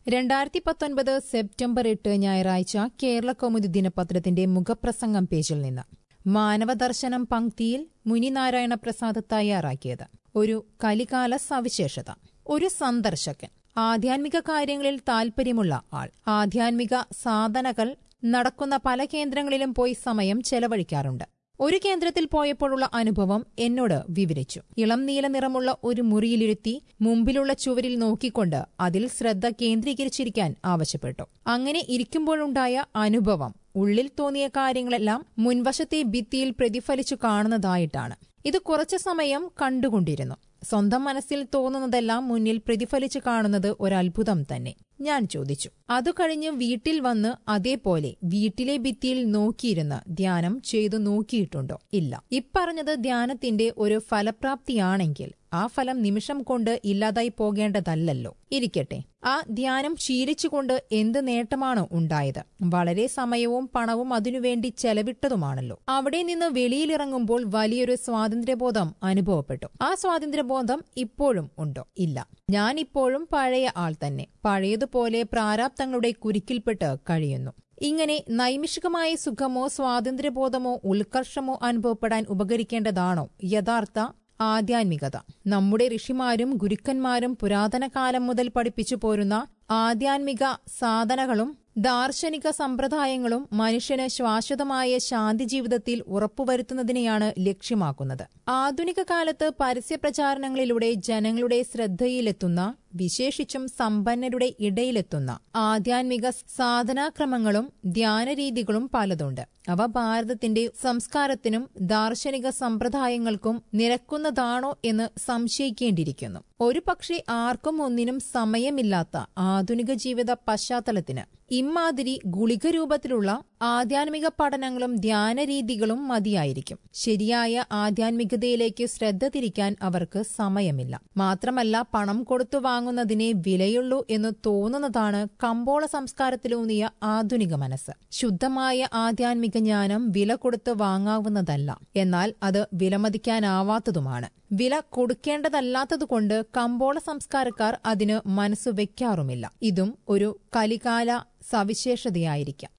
രണ്ടായിരത്തി പത്തൊൻപത് സെപ്റ്റംബർ എട്ട് ഞായറാഴ്ച കേരള കൗമുദി ദിനപത്രത്തിന്റെ മുഖപ്രസംഗം പേജിൽ നിന്ന് മാനവദർശനം പങ്ക്തിയിൽ മുനിനാരായണ പ്രസാദ് തയ്യാറാക്കിയത് ഒരു കലികാല സവിശേഷത ഒരു സന്ദർശകൻ ആധ്യാത്മിക കാര്യങ്ങളിൽ താൽപര്യമുള്ള ആൾ ആധ്യാത്മിക സാധനകൾ നടക്കുന്ന പല കേന്ദ്രങ്ങളിലും പോയി സമയം ചെലവഴിക്കാറുണ്ട് ഒരു കേന്ദ്രത്തിൽ പോയപ്പോഴുള്ള അനുഭവം എന്നോട് വിവരിച്ചു ഇളം നീല നിറമുള്ള ഒരു മുറിയിലിരുത്തി മുമ്പിലുള്ള ചുവരിൽ നോക്കിക്കൊണ്ട് അതിൽ ശ്രദ്ധ കേന്ദ്രീകരിച്ചിരിക്കാൻ ആവശ്യപ്പെട്ടു അങ്ങനെ ഇരിക്കുമ്പോഴുണ്ടായ അനുഭവം ഉള്ളിൽ തോന്നിയ കാര്യങ്ങളെല്ലാം മുൻവശത്തെ ഭിത്തിയിൽ പ്രതിഫലിച്ചു കാണുന്നതായിട്ടാണ് ഇത് കുറച്ചു സമയം കണ്ടുകൊണ്ടിരുന്നു സ്വന്തം മനസ്സിൽ തോന്നുന്നതെല്ലാം മുന്നിൽ പ്രതിഫലിച്ചു കാണുന്നത് ഒരത്ഭുതം തന്നെ ഞാൻ ചോദിച്ചു അതു കഴിഞ്ഞ് വീട്ടിൽ വന്ന് അതേപോലെ വീട്ടിലെ ഭിത്തിയിൽ നോക്കിയിരുന്ന് ധ്യാനം ചെയ്തു നോക്കിയിട്ടുണ്ടോ ഇല്ല ഇപ്പറഞ്ഞത് ധ്യാനത്തിന്റെ ഒരു ഫലപ്രാപ്തിയാണെങ്കിൽ ആ ഫലം നിമിഷം കൊണ്ട് ഇല്ലാതായി പോകേണ്ടതല്ലല്ലോ ഇരിക്കട്ടെ ആ ധ്യാനം ശീലിച്ചുകൊണ്ട് എന്ത് നേട്ടമാണ് ഉണ്ടായത് വളരെ സമയവും പണവും അതിനുവേണ്ടി ചെലവിട്ടതുമാണല്ലോ അവിടെ നിന്ന് വെളിയിലിറങ്ങുമ്പോൾ വലിയൊരു സ്വാതന്ത്ര്യബോധം അനുഭവപ്പെട്ടു ആ സ്വാതന്ത്ര്യബോധം ഇപ്പോഴും ഉണ്ടോ ഇല്ല ഞാൻ ഇപ്പോഴും പഴയ ആൾ തന്നെ പഴയതുപോലെ പ്രാരാബ്ദങ്ങളുടെ കുരുക്കിൽപ്പെട്ട് കഴിയുന്നു ഇങ്ങനെ നൈമിഷികമായ സുഖമോ സ്വാതന്ത്ര്യബോധമോ ഉത്കർഷമോ അനുഭവപ്പെടാൻ ഉപകരിക്കേണ്ടതാണോ യഥാർത്ഥ ആധ്യാത്മികത നമ്മുടെ ഋഷിമാരും ഗുരുക്കന്മാരും പുരാതന കാലം മുതൽ പഠിപ്പിച്ചു പോരുന്ന ആധ്യാത്മിക സാധനകളും ദാർശനിക സമ്പ്രദായങ്ങളും മനുഷ്യന് ശാശ്വതമായ ശാന്തി ജീവിതത്തിൽ ഉറപ്പുവരുത്തുന്നതിനെയാണ് ലക്ഷ്യമാക്കുന്നത് ആധുനിക കാലത്ത് പരസ്യപ്രചാരണങ്ങളിലൂടെ ജനങ്ങളുടെ ശ്രദ്ധയിലെത്തുന്ന വിശേഷിച്ചും സമ്പന്നരുടെ ഇടയിലെത്തുന്ന ആധ്യാത്മിക സാധനാക്രമങ്ങളും ധ്യാനരീതികളും പലതുണ്ട് അവ ഭാരതത്തിന്റെ സംസ്കാരത്തിനും ദാർശനിക സമ്പ്രദായങ്ങൾക്കും നിരക്കുന്നതാണോ എന്ന് സംശയിക്കേണ്ടിയിരിക്കുന്നു ഒരു പക്ഷേ ആർക്കും ഒന്നിനും സമയമില്ലാത്ത ആധുനിക ജീവിത പശ്ചാത്തലത്തിന് ഇമ്മാതിരി ഗുളിക രൂപത്തിലുള്ള ആധ്യാത്മിക പഠനങ്ങളും ധ്യാനരീതികളും മതിയായിരിക്കും ശരിയായ ആധ്യാത്മികതയിലേക്ക് ശ്രദ്ധ തിരിക്കാൻ അവർക്ക് സമയമില്ല മാത്രമല്ല പണം കൊടുത്തു വാങ്ങുന്നതിനെ വിലയുള്ളൂ എന്ന് തോന്നുന്നതാണ് കമ്പോള സംസ്കാരത്തിലൂന്നിയ ആധുനിക മനസ്സ് ശുദ്ധമായ ആധ്യാത്മിക ജ്ഞാനം വില കൊടുത്ത് വാങ്ങാവുന്നതല്ല എന്നാൽ അത് വിലമതിക്കാനാവാത്തതുമാണ് വില കൊടുക്കേണ്ടതല്ലാത്തതുകൊണ്ട് കമ്പോള സംസ്കാരക്കാർ അതിന് മനസ്സു വെക്കാറുമില്ല ഇതും ഒരു കലികാല സവിശേഷതയായിരിക്കാം